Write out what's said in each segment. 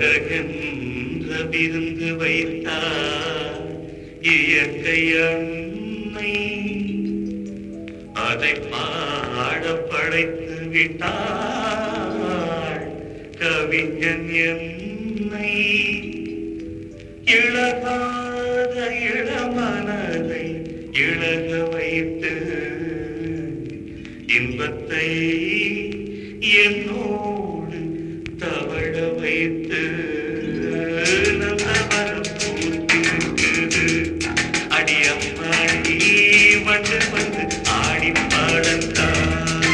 அழகென்ற விருந்து வைத்தார் இயற்கை அன்னை அதை பாட படைத்து விட்டாள் கவிஞன் என்னை இழகாத இளமனதை இழக வைத்து இன்பத்தை என்னோடு தவழ வைத்து நல்லவரம் பூத்திருக்குது அடியம்மாடி வந்து வந்து ஆடி பாடத்தான்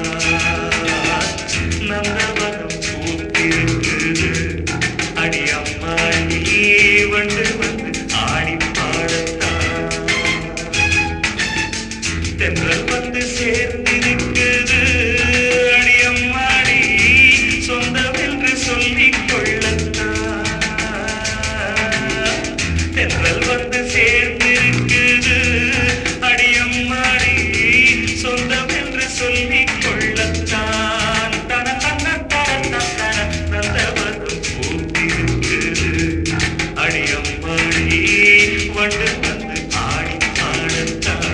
நல்லவரம் பூத்திருக்குது அடியம்மாடி வந்து வந்து ஆடி பாடத்தான் தென்றல் வந்து சேர்ந்திருக்குது அடியம்மாடி சொந்தம் என்று சொல்லிக் கொள்ளத்தான் தென்றல் வந்து சேர்ந்திருக்குது அடியம்மாடி சொந்தம் என்று சொல்லிக் கொள்ளத்தான் தன தன தன தன நந்தவரும் பூத்திருக்குது அடியம்மாடி வண்டு வந்து ஆடி பாடத்தான்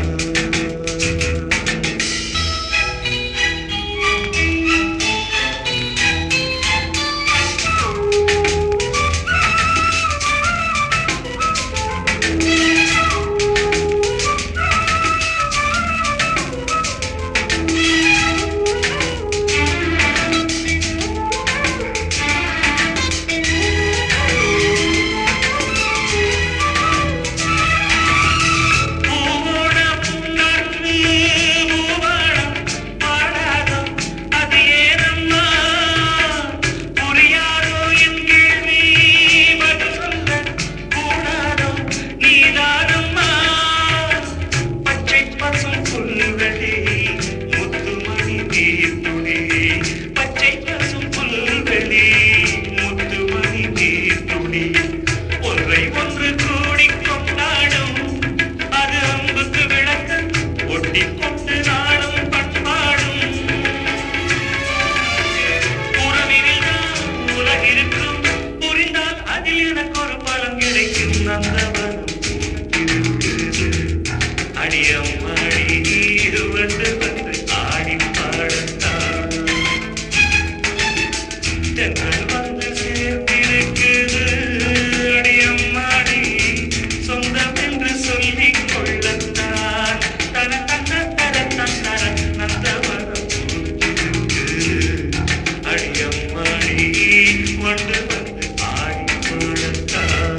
பூவோட புன்னர்ந்து மூவடம் பாடாதோ அது ஏனம்மா புரியாதோ என் கேள்வி பதில் சொல்ல கூடாதோ நீதானம்மா பச்சை பசும் புல்வெளி முத்துமணி நீர்த்துளி பச்சை பசும் புல்வெளி முத்துமணி நீர்த்துளி ஒன்றை ஒன்று கூடிக் கொண்டாடும் அது அம்புக்கு விளக்க ஒட்டிக் கொண்டு நாளும் பண்பாடும் உறவினில்தான் உலகிருக்கும் புரிந்தால் அதில் எனக்கு ஒரு பலம் கிடைக்கும் நந்தவனம் இருக்குது அடியம்மாடி வந்து வந்து ஆடி பாடத்தான் தென்றல் வந்து சேர்ந்திருக்குது அடியம்மாடி சொந்தம் என்று சொல்லிக் கொள்ளத்தான் தன தன தர தந்தர நந்தவனம் பூத்திருக்குது அடியம்மாடி வந்து வந்து ஆடி பாடத்தான்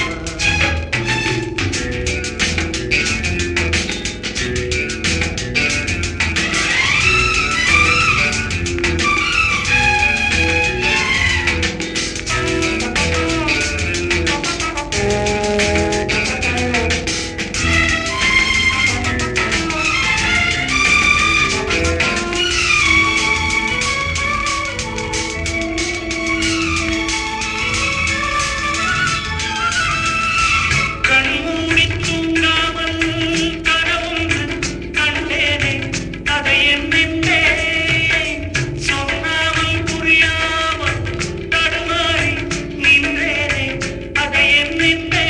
கண்மூடி தூங்காமல் கனவொன்று கண்டேனே அதை என்னென்னே சொன்னாமல் புரியாமல் தடுமாறி நின்றேனே அதை என்னென்னே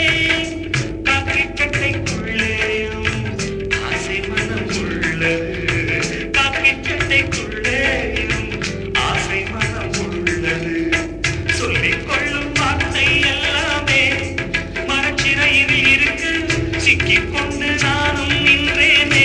காக்கிச்சட்டைக்குள்ளேயும் ஆசை மனம் உள்ளது காக்கிச்சட்டைக்குள்ளேயும் ஆசை மனம் உள்ளது சொல்லிக் கொள்ளும் வார்த்தை எல்லாமே மனச்சிறையில் இருக்கு சிக்கிக் கொண்டு நானும் நின்றேனே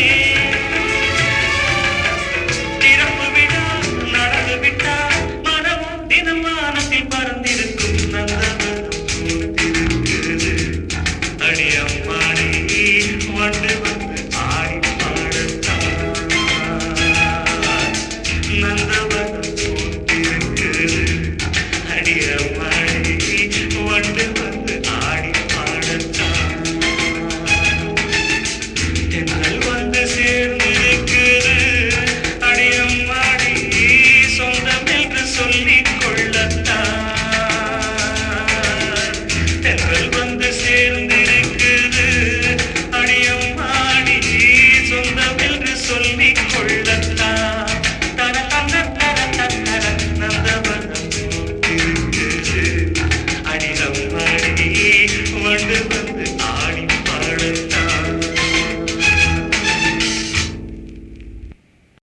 திறப்பு விடா நடந்து விட்டா மனமும் தினம் வானத்தில் பறந்திருக்கும் நந்தவனம் பூத்திருக்குது அடியம்மாடி வந்து வந்து ஆடி பாடத்தான் நந்தவனம்